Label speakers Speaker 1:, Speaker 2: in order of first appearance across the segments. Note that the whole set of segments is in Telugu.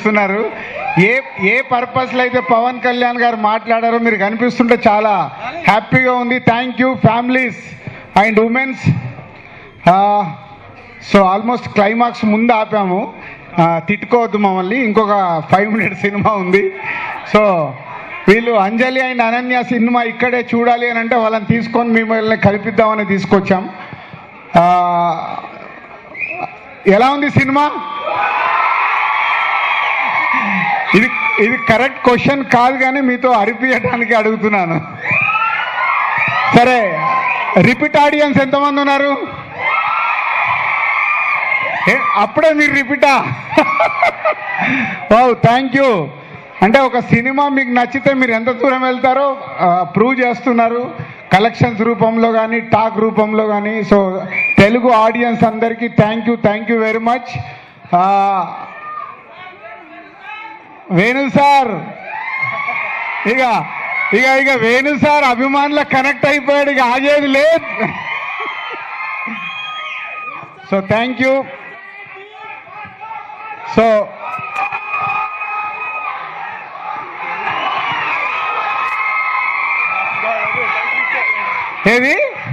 Speaker 1: చూస్తున్నారు ఏ ఏ పర్పస్లో అయితే పవన్ కళ్యాణ్ గారు మాట్లాడారో మీరు కనిపిస్తుంటే చాలా హ్యాపీగా ఉంది thank you families and women's so almost climax ముందు ఆపాము ఆ, తిట్టుకోవద్దు మమ్మల్ని ఇంకొక ఫైవ్ మినిట్స్ సినిమా ఉంది సో వీళ్ళు అంజలి అండ్ అనన్య సినిమా ఇక్కడే చూడాలి అని అంటే వాళ్ళని తీసుకొని మిమ్మల్ని కల్పిద్దామని తీసుకొచ్చాం ఆ, ఎలా ఉంది సినిమా ఇది ఇది కరెక్ట్ క్వశ్చన్ కాదు కానీ మీతో అరిపియడానికి అడుగుతున్నాను సరే రిపీట్ ఆడియన్స్ ఎంతమంది ఉన్నారు ఏ, అప్పుడే మీరు రిపీటా ఓ థ్యాంక్ యూ అంటే ఒక సినిమా మీకు నచ్చితే మీరు ఎంత దూరం వెళ్తారో ప్రూవ్ చేస్తున్నారు కలెక్షన్స్ రూపంలో కానీ టాక్ రూపంలో కానీ సో తెలుగు ఆడియన్స్ అందరికీ thank you thank you very much Venu sir ఇక ఇక ఇక వేణు సార్ అభిమానుల కనెక్ట్ అయిపోయాడు ఇక ఆగేది లేదు సో థ్యాంక్ యూ సో ఏది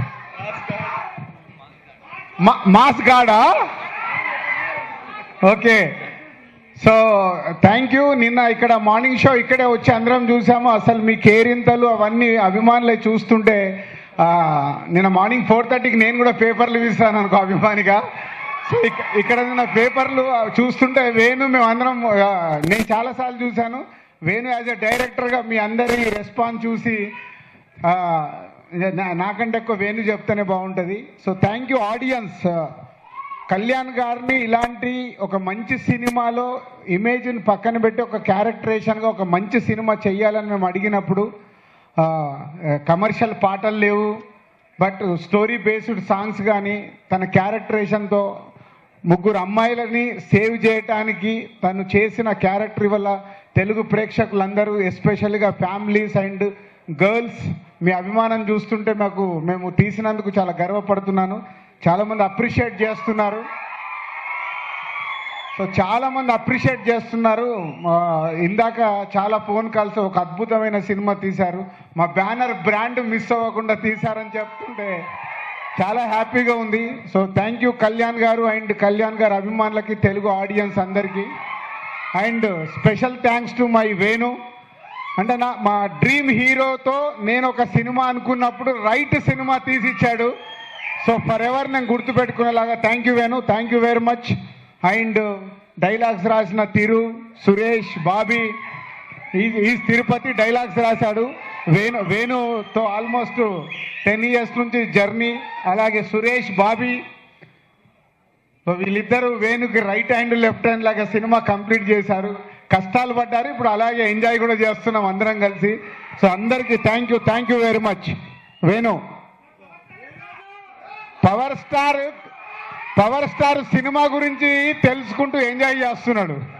Speaker 1: మా- మాస్ గాడా ఓకే సో థ్యాంక్ యూ నిన్న ఇక్కడ మార్నింగ్ షో ఇక్కడే వచ్చి అందరం చూసాము అసలు మీ కేరింతలు అవన్నీ అభిమానులే చూస్తుంటే ఆ, నిన్న మార్నింగ్ ఫోర్ థర్టీకి నేను కూడా పేపర్లు ఇస్తాను అనుకో అభిమానిగా సో ఇక- ఇక్కడ నిన్న పేపర్లు చూస్తుంటే వేణు మేము అందరం ఆ, నేను చాలాసార్లు చూశాను వేణు యాజ్ ఎ డైరెక్టర్గా మీ అందరి రెస్పాన్స్ చూసి ఆ, నా- నాకంటే ఎక్కువ వేణు చెప్తేనే బాగుంటుంది so thank you audience Kalyan గారిని ఇలాంటి ఒక మంచి సినిమాలో ఇమేజ్ని పక్కన పెట్టి ఒక క్యారెక్టరేషన్గా ఒక మంచి సినిమా చెయ్యాలని మేము అడిగినప్పుడు కమర్షియల్ పాటలు లేవు బట్ స్టోరీ బేస్డ్ సాంగ్స్ కానీ తన క్యారెక్టరేషన్తో ముగ్గురు అమ్మాయిలని సేవ్ చేయటానికి తను చేసిన క్యారెక్టర్ వల్ల తెలుగు ప్రేక్షకులందరూ ఎస్పెషల్గా ఫ్యామిలీస్ అండ్ గర్ల్స్ మీ అభిమానం చూస్తుంటే మాకు మేము తీసినందుకు చాలా గర్వపడుతున్నాను చాలామంది అప్రిషియేట్ చేస్తున్నారు సో చాలా మంది అప్రిషియేట్ చేస్తున్నారు ఆ, ఇందాక చాలా ఫోన్ కాల్స్ ఒక అద్భుతమైన సినిమా తీశారు మా బ్యానర్ బ్రాండ్ మిస్ అవ్వకుండా తీశారని చెప్తుంటే చాలా హ్యాపీగా ఉంది సో థ్యాంక్ యూ కళ్యాణ్ గారు అండ్ కళ్యాణ్ గారు అభిమానులకి తెలుగు ఆడియన్స్ అందరికీ and special thanks to my Venu అంటే నా మా డ్రీమ్ హీరోతో నేను ఒక సినిమా అనుకున్నప్పుడు రైట్ సినిమా తీసిచ్చాడు సో ఫర్ ఎవర్ నేను గుర్తుపెట్టుకునేలాగా thank you Venu thank you very much and dialogues రాసిన తిరు సురేష్ బాబీ ఈ ఈ తిరుపతి డైలాగ్స్ రాశాడు వేణు వేణుతో ఆల్మోస్ట్ టెన్ ఇయర్స్ నుంచి జర్నీ అలాగే సురేష్ బాబీ సో వీళ్ళిద్దరూ వేణుకి రైట్ హ్యాండ్ లెఫ్ట్ హ్యాండ్ లాగా సినిమా కంప్లీట్ చేశారు కష్టాలు పడ్డారు ఇప్పుడు అలాగే ఎంజాయ్ కూడా చేస్తున్నాం అందరం కలిసి సో అందరికీ thank you thank you very much Venu power star power star సినిమా గురించి తెలుసుకుంటూ ఎంజాయ్ చేస్తున్నాడు